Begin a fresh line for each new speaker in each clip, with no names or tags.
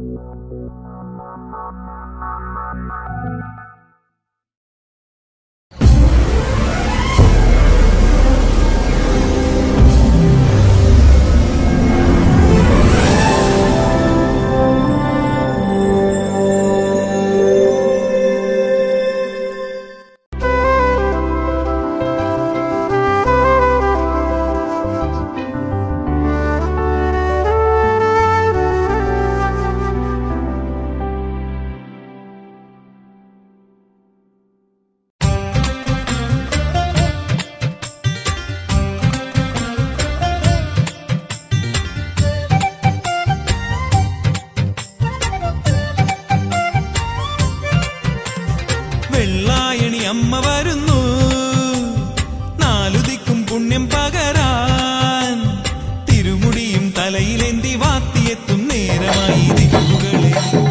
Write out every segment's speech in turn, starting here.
വെള്ളായണി അമ്മ വരുന്നു നാലു ദിക്കും പുണ്യം പകരാൻ തിരുമുടിയും തലയിലേന്തി വാത്തിയെത്തും നേരമായി ദിക്കുകളെ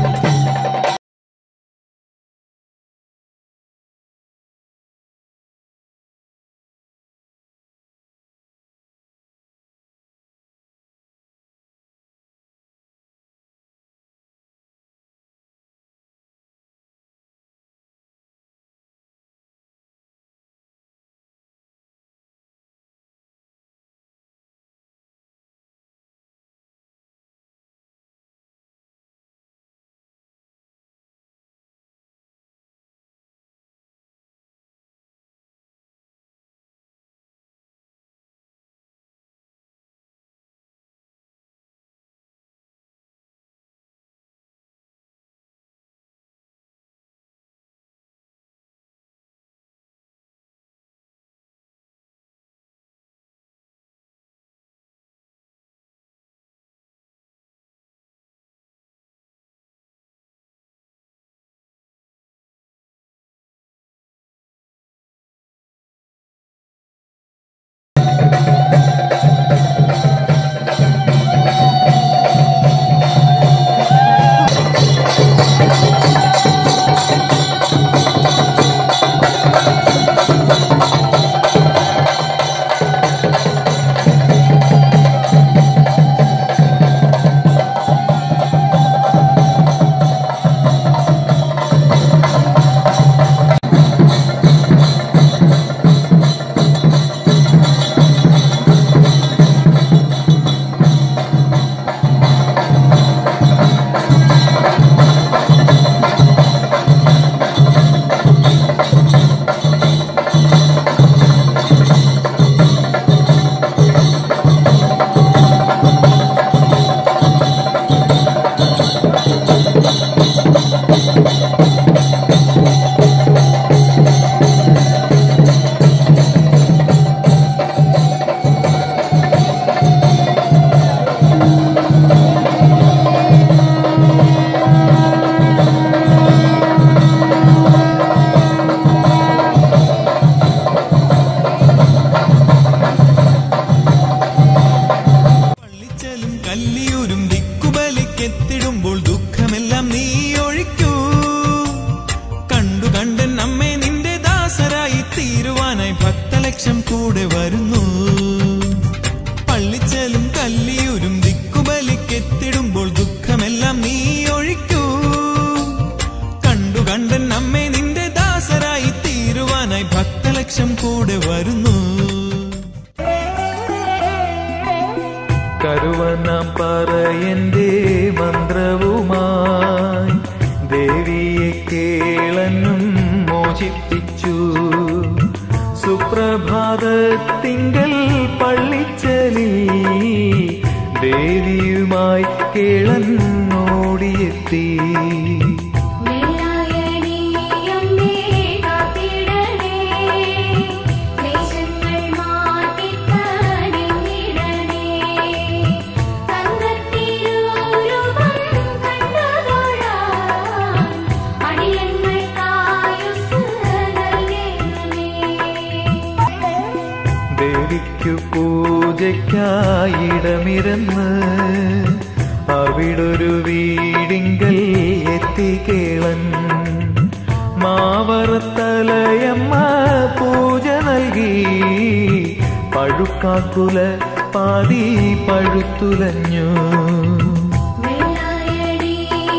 പള്ളിച്ചലും കല്ലിയൂരും ദിക്കുബലിക്കെത്തിടുമ്പോൾ ദുഃഖമെല്ലാം നീ ഒഴിക്കൂ കണ്ടു കണ്ടൻ അമ്മേ നിന്റെ ദാസരായി തീരുവാനായി ഭക്തലക്ഷം കൂടെ വരുന്നു പള്ളിച്ചലും കല്ലിയൂരും ദിക്കുബലിക്കെത്തിടുമ്പോൾ ദുഃഖമെല്ലാം നീ ഒഴിക്കൂ കണ്ടു കണ്ടൻ അമ്മേ നിന്റെ ദാസരായി തീരുവാനായി ഭക്തലക്ഷം കൂടെ വരുന്നു
കരുവനാം പറയന്റെ മന്ത്രവുമായി ദേവിയെ കേളനും മോചിപ്പിച്ചു സുപ്രഭാതത്തിങ്കൽ പള്ളിച്ചലി ദേവിയുമായി കേളൻ ഓടിയെത്തി
വെള്ളായണിയമ്മേ കാത്തിടണേ ക്ലേശങ്ങൾ മാറ്റിത്തണിഞ്ഞിടണേ തങ്കത്തിരൂപം കണ്ടുകൊള്ളാൻ അടിയങ്ങൾക്കായുസ് നൽകണമേ
ദേവിക്കു പൂജയ്ക്കായിടമിരുന്ന് അവിടൊരു വീടിങ്കൽ എത്തിക്കേളൻ മാവറത്തലയമ്മ പൂജ നൽകി പഴുക്കാക്കുല പാതി പഴുത്തുലഞ്ഞു
വെള്ളായണിയമ്മേ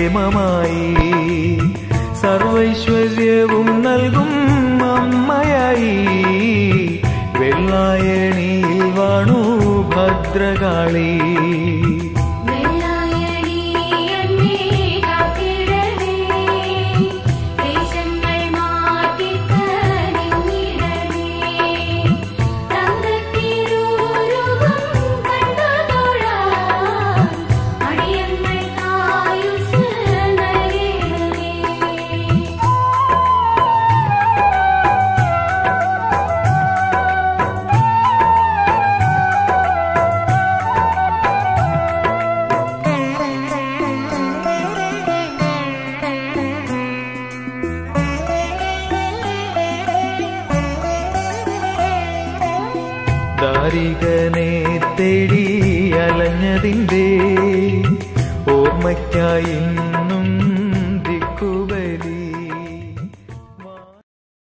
ക്ഷേമമായി സർവൈശ്വര്യവും നൽകും അമ്മയായി വെള്ളായണിയിൽ വാണു ഭദ്രകാളി
വെള്ളായണി അമ്മേ കാത്തിടണേ ദേശങ്ങൾ മാറ്റി കനിഞ്ഞിടണേ തങ്കത്തിരൂരൂപം കണ്ടതോടാൻ അടിയങ്ങൾ ആയുസ് നൽകണമേ
ദാരികനെ തേടി അലഞ്ഞതിൻ്റെ ഓർമ്മയ്ക്കായി